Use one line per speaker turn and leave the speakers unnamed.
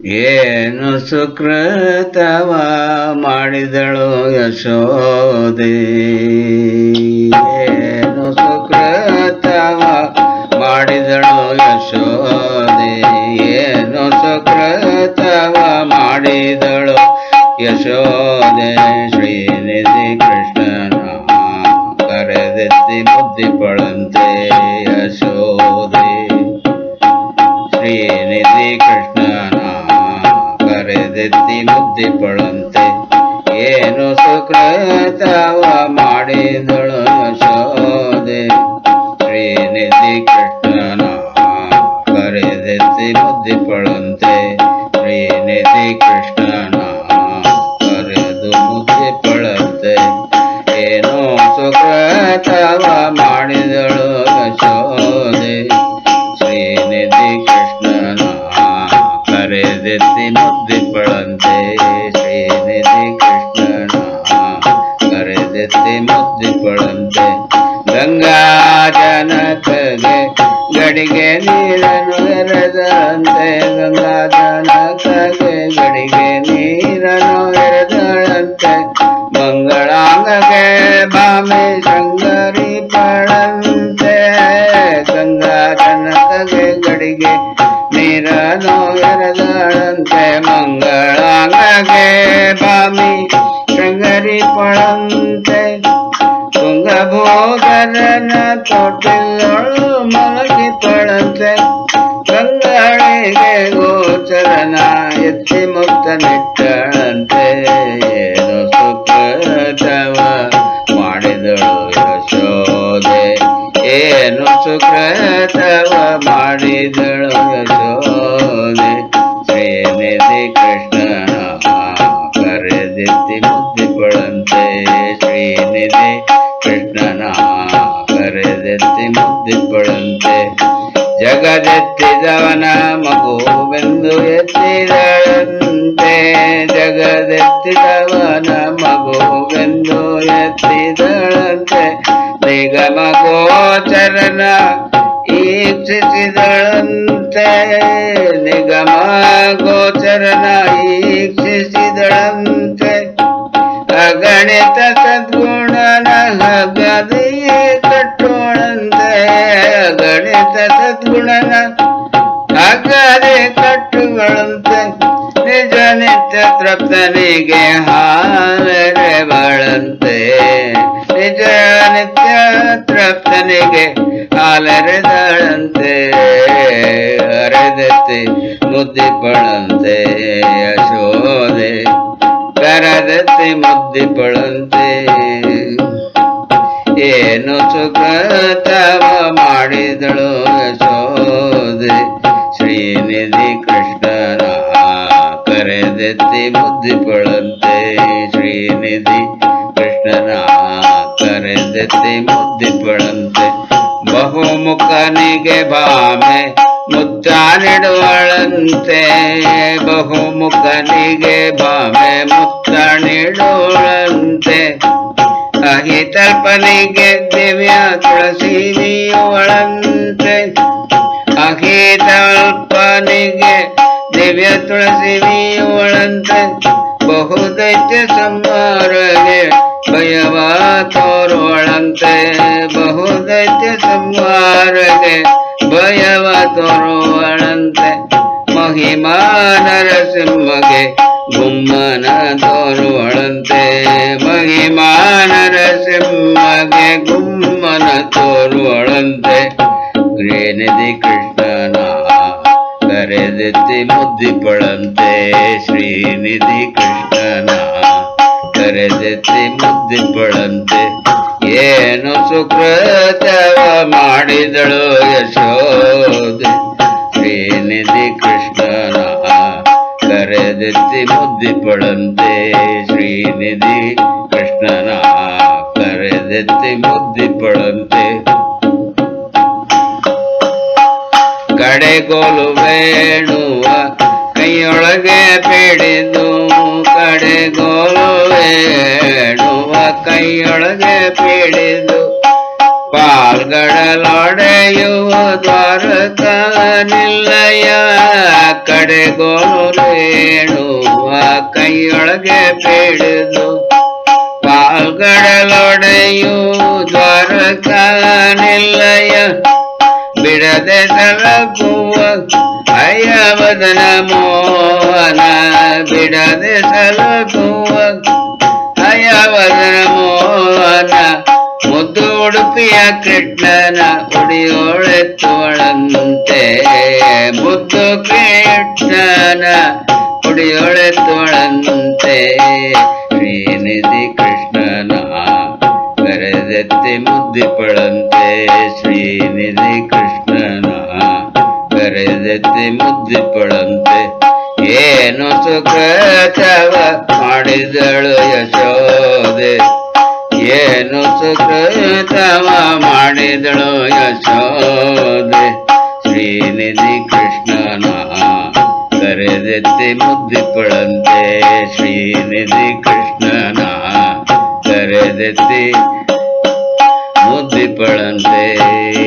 ಏನು ಸುಕೃತವ ಮಾಡಿದಳು ಯಶೋದೆ ಏನು ಸುಕೃತವ ಮಾಡಿದಳು ಯಶೋದೆ ಏನು ಸುಕೃತವ ಮಾಡಿದಳು ಯಶೋದೆ ಶ್ರೀನಿಧಿ ಕೃಷ್ಣನ ಕರೆದೆತ್ತಿ ಮುದ್ದಿ ಪಳಂತೆ ಯಶೋದೆ ಶ್ರೀನಿಧಿ ಕೃಷ್ಣನ ಕರೆದೆತ್ತಿ ಮುದ್ದಿ ಪಳಂತೆ ಏನು ಸುಕೃತವ ಮಾಡಿದಳು ಯಶೋದೆ ಶ್ರೀನಿಧಿ ಕೃಷ್ಣನ ಕರೆದೆತ್ತಿ ಮುದ್ದಿ ಪಳಂತೆ ಶ್ರೀನಿಧಿ ಕೃಷ್ಣನ ಕರೆದು ಮುದ್ದಿ ಪಳಂತೆ ಏನೋ ಸುಕೃತವ ಮಾಡಿದಳು ಯಶೋದೆ ಶ್ರೀನಿಧಿ ಕೃಷ್ಣನ ಕರೆದೆತ್ತಿ ಮುದ್ದಿ ಪಳಂತೆ ಶ್ರೀನಿಧಿ ಕೃಷ್ಣನ ಕರೆದೆತ್ತಿ ಮುದ್ದಿ ಪಳಂತೆ ಗಂಗಾ ಜನಕಗೆ ಗಡಿಗೆ ನೀರನ್ನು ಎರೆದಂತೆ ಗಂಗಾ ಜನಕಗೆ ಗಡಿಗೆ ನೀರನ್ನು ಎರೆದಳಂತೆ ಮಂಗಳಾಂಗಗೆ ಬಾಮೆ ಶಂಗರಿ ಪಳಂತೆ ಗಂಗಾ ಜನಕಗೆ ಗಡಿಗೆ ನೀರನ್ನು ಎರೆದಳಂತೆ ಮಂಗಳಾಂಗಗೆ ಬಾಮಿ ಶಂಗರಿ ಪಳಂತೆ ತುಂಗಭೋಗರನ ತೊಟ್ಟಿಲೊಳು ಮಲಗಿ ಪಳಂತೆ ಗಂಗಳಿಗೆ ಗೋಚರನ ಎತ್ತಿ ಮುಕ್ತ ನಿಟ್ಟಳಂತೆ ಏನು ಸುಕೃತವ ಮಾಡಿದಳು ಯಶೋದೆ ಏನು ಸುಕೃತವ ಮಾಡಿದಳು ಯಶೋದೆ ಶ್ರೀನಿಧಿ ಕೃಷ್ಣನ ಕರೆದಿತ್ತಿ ಮುದ್ದಿ ಪಳಂತೆ ಶ್ರೀನಿಧಿ ಕೃಷ್ಣನ ಕರೆದೆತ್ತಿ ಮುದ್ದಿ ಪಳಂತೆ ಜಗದೆತ್ತಿದವನ ಮಗುವೆಂದು ಎತ್ತಿದಳಂತೆ ಜಗದೆತ್ತಿದವನ ಮಗುವೆಂದು ಎತ್ತಿದಳಂತೆ ನಿಗಮ ಗೋಚರನ ಈಕ್ಷಿಸಿದಳಂತೆ ನಿಗಮ ಗೋಚರನ ಈಕ್ಷಿಸಿದಳಂತೆ ಅಗಣಿತ ಸದ್ಗುಣನ ಹಗದಿಯೇ ಕಟ್ಟೋಳಂತೆ ಅಗಣಿತ ಸದ್ಗುಣನ ಹಗದೆ ಕಟ್ಟುಗಳಂತೆ ನಿಜ ನಿತ್ಯ ತೃಪ್ತನಿಗೆ ಹಾಲರೆ ಬಾಳಂತೆ ನಿಜ ನಿತ್ಯ ತೃಪ್ತನಿಗೆ ಹಾಲರೆದಳಂತೆ ಅರೆದೆತ್ತಿ ಮುದ್ದಿ ಪಳಂತೆ ಯಶೋದೆ ಕರದತ್ತಿ ಮುದ್ದಿ ಪಳಂತೆ ಏನು ಸುಖತವ ಮಾಡಿದಳು ಯಶೋದೆ ಶ್ರೀನಿಧಿ ಕೃಷ್ಣನ ಕರೆದೆತ್ತಿ ಮುದ್ದಿ ಪಳಂತೆ ಶ್ರೀನಿಧಿ ಕೃಷ್ಣನ ಕರೆದೆತ್ತಿ ಮುದ್ದಿ ಪಳಂತೆ ಬಹುಮುಖನಿಗೆ ಭಾಮೆ ಮುತ್ತ ನೀಡುವಳಂತೆ ಬಹುಮುಖನಿಗೆ ಭಾಮೆ ಮುತ್ತ ನೀಡುವಳಂತೆ ಅಹಿತಲ್ಪನಿಗೆ ದಿವ್ಯ ತುಳಸಿ ನೀಯುವಳಂತೆ ಅಹಿತಲ್ಪನಿಗೆ ದಿವ್ಯ ತುಳಸಿ ನೀಯುವಳಂತೆ ಬಹುದೈತ್ಯ ಸಂಹಾರಗೆ ಭಯವ ತೋರುವಳಂತೆ ಬಹುದೈತ್ಯ ಸಂಹಾರಗೆ ಭಯವ ತೋರುವಳಂತೆ ಮಹಿಮಾ ನರಸಿಂಹಗೆ ಗುಮ್ಮನ ತೋರುವಳಂತೆ ಮಹಿಮಾ ನರಸಿಂಹಗೆ ಗುಮ್ಮನ ತೋರುವಳಂತೆ ಶ್ರೀನಿಧಿ ಕೃಷ್ಣನ ಕರೆದೆತ್ತಿ ಮುದ್ದಿ ಪಳಂತೆ ಶ್ರೀನಿಧಿ ಕೃಷ್ಣನ ಕರೆದೆತ್ತಿ ಮುದ್ದಿ ಪಳಂತೆ ಏನು ಸುಕೃತವ ಮಾಡಿದಳು ಯಶೋದೆ ಶ್ರೀನಿಧಿ ಕೃಷ್ಣನ ಕರೆದೆತ್ತಿ ಮುದ್ದಿ ಪಳಂತೆ ಶ್ರೀನಿಧಿ ಕೃಷ್ಣನ ಕರೆದೆತ್ತಿ ಮುದ್ದಿ ಪಳಂತೆ ಕಡೆಗೋಲು ಬೇಡುವ ಕೈಯೊಳಗೆ ಪಿಡಿದು ಕಡೆಗೋಲು ಬೇಡುವ ಕೈಯೊಳಗೆ ಪಿಡಿದು ಪಾಲ್ಗಡಲೊಡೆಯುವ ದ್ವಾರಕ ನಿಲ್ಲಯ ಕಡೆಗೋಲು ರೇಣುವ ಕೈಯೊಳಗೆ ಪಿಡಿದು ಪಾಲ್ಗಡಲೊಡೆಯು ದ್ವಾರಕ ನಿಲ್ಲಯ ಬಿಡದೆ ತಲಪುವ ಅಯ್ಯವದನ ಮೋಹನ ಬಿಡದೆ ತಲಪುವ ಅಯ್ಯವದನ ಮೋಹನ ಮುದ್ದು ಉಡುಪಿಯ ಕೃಷ್ಣನ ಉಡಿಯೋಳೆತ್ತುವಳಂತೆ ಮುದ್ದು ಕೃಷ್ಣನ ಉಡಿಯೋಳೆತ್ತುವಳಂತೆ ಶ್ರೀನಿಧಿ ಕೃಷ್ಣನ ಕರೆದೆತ್ತಿ ಮುದ್ದಿಪಳಂತೆ ಶ್ರೀನಿಧಿ ಕೃಷ್ಣನ ಕರೆದೆತ್ತಿ ಮುದ್ದಿಪಳಂತೆ ಏನು ಸುಖತವ ಮಾಡಿದಳು ಯಶೋದೆ ಏನು ಸುಕೃತವ ಮಾಡಿದಳು ಯಶೋದೆ ಶ್ರೀನಿಧಿ ಕೃಷ್ಣನ ಕರೆದೆತ್ತಿ ಮುದ್ದಿಪಳಂತೆ ಶ್ರೀನಿಧಿ ಕೃಷ್ಣನ ಕರೆದೆತ್ತಿ ಮುದ್ದಿಪಳಂತೆ